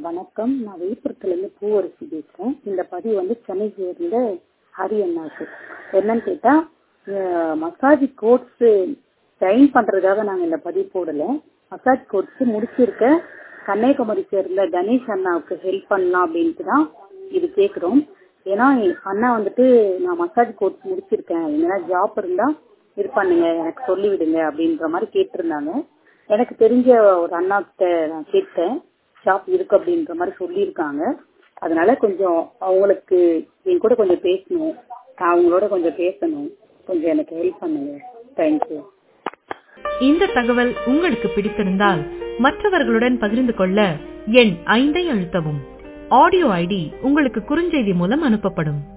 வணக்கம் நான் விழுப்புரத்துலேருந்து பூவரசி பேசுகிறேன் இந்த பதிவு வந்து சென்னை சேர்ந்த ஹரி அண்ணாக்கு என்னன்னு கேட்டால் மசாஜ் கோர்ஸு ஜாயின் பண்ணுறதுக்காக நாங்கள் இந்த பதிவு போடலை மசாஜ் கோர்ஸ் முடிச்சிருக்க கன்னியாகுமரி சேர்ந்த கணேஷ் அண்ணாவுக்கு ஹெல்ப் பண்ணலாம் அப்படின்ட்டு தான் இது கேட்குறோம் ஏன்னா அண்ணா வந்துட்டு நான் மசாஜ் கோர்ஸ் முடிச்சிருக்கேன் எங்கன்னா ஜாப் இருந்தால் இது பண்ணுங்க எனக்கு சொல்லி விடுங்க அப்படின்ற மாதிரி கேட்டிருந்தாங்க எனக்கு தெரிஞ்ச ஒரு அண்ணா கிட்ட நான் கேட்டேன் ஷாப் இருக்கு அப்படின்ற மாதிரி சொல்லியிருக்காங்க அதனால கொஞ்சம் அவங்களுக்கு என் கூட கொஞ்சம் பேசணும் நான் அவங்களோட கொஞ்சம் பேசணும் கொஞ்சம் எனக்கு ஹெல்ப் பண்ணுங்க தேங்க்யூ இந்த தகவல் உங்களுக்கு பிடித்திருந்தால் மற்றவர்களுடன் பகிர்ந்து கொள்ள எண் ஐந்தை அழுத்தவும் ஆடியோ ஐடி உங்களுக்கு குறுஞ்செய்தி மூலம் அனுப்பப்படும்